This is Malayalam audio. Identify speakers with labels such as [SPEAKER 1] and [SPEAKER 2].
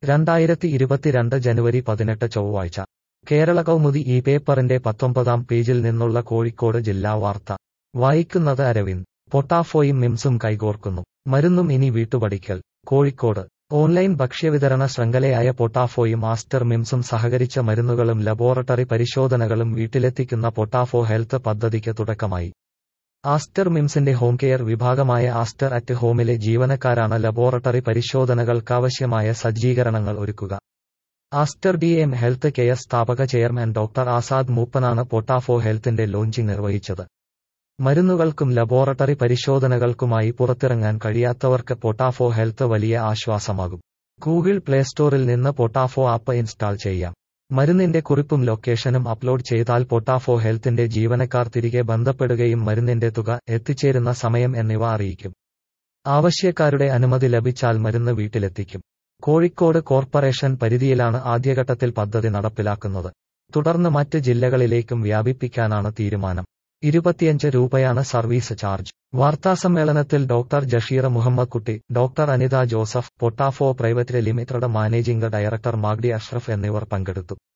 [SPEAKER 1] രണ്ടായിരത്തി ഇരുപത്തിരണ്ട് ജനുവരി പതിനെട്ട് ചൊവ്വാഴ്ച കേരള കൗമുദി ഈ പേപ്പറിന്റെ പത്തൊമ്പതാം പേജിൽ നിന്നുള്ള കോഴിക്കോട് ജില്ലാ വാർത്ത വായിക്കുന്നത് അരവിന്ദ് പൊട്ടാഫോയും മിംസും കൈകോർക്കുന്നു മരുന്നും ഇനി വീട്ടുപടിക്കൽ കോഴിക്കോട് ഓൺലൈൻ ഭക്ഷ്യവിതരണ ശൃംഖലയായ പൊട്ടാഫോയും ആസ്റ്റർ മിംസും സഹകരിച്ച മരുന്നുകളും ലബോറട്ടറി പരിശോധനകളും വീട്ടിലെത്തിക്കുന്ന പൊട്ടാഫോ ഹെൽത്ത് പദ്ധതിക്ക് തുടക്കമായി ആസ്റ്റർ മിംസിന്റെ ഹോം കെയർ വിഭാഗമായ ആസ്റ്റർ അറ്റ് ഹോമിലെ ജീവനക്കാരാണ് ലബോറട്ടറി പരിശോധനകൾക്കാവശ്യമായ സജ്ജീകരണങ്ങൾ ഒരുക്കുക Aster D M health care സ്ഥാപക ചെയർമാൻ ഡോക്ടർ ആസാദ് മൂപ്പനാണ് പൊട്ടാഫോ ഹെൽത്തിന്റെ ലോഞ്ചിങ് നിർവഹിച്ചത് മരുന്നുകൾക്കും ലബോറട്ടറി പരിശോധനകൾക്കുമായി പുറത്തിറങ്ങാൻ കഴിയാത്തവർക്ക് പൊട്ടാഫോ ഹെൽത്ത് വലിയ ആശ്വാസമാകും ഗൂഗിൾ പ്ലേ സ്റ്റോറിൽ നിന്ന് പൊട്ടാഫോ ആപ്പ് ഇൻസ്റ്റാൾ ചെയ്യാം മരുന്നിന്റെ കുറിപ്പും ലൊക്കേഷനും അപ്ലോഡ് ചെയ്താൽ പൊട്ടാഫോ ഹെൽത്തിന്റെ ജീവനക്കാർ തിരികെ ബന്ധപ്പെടുകയും മരുന്നിന്റെ തുക എത്തിച്ചേരുന്ന സമയം എന്നിവ അറിയിക്കും ആവശ്യക്കാരുടെ അനുമതി ലഭിച്ചാൽ മരുന്ന് വീട്ടിലെത്തിക്കും കോഴിക്കോട് കോർപ്പറേഷൻ പരിധിയിലാണ് ആദ്യഘട്ടത്തിൽ പദ്ധതി നടപ്പിലാക്കുന്നത് തുടർന്ന് മറ്റ് ജില്ലകളിലേക്കും വ്യാപിപ്പിക്കാനാണ് തീരുമാനം ഇരുപത്തിയഞ്ച് രൂപയാണ് സർവീസ് ചാർജ് വാർത്താസമ്മേളനത്തിൽ doctor Jasheer Muhammad Kutty doctor Anitha Joseph Potafo private limited managing director Magdi Ashraf എന്നിവർ പങ്കെടുത്തു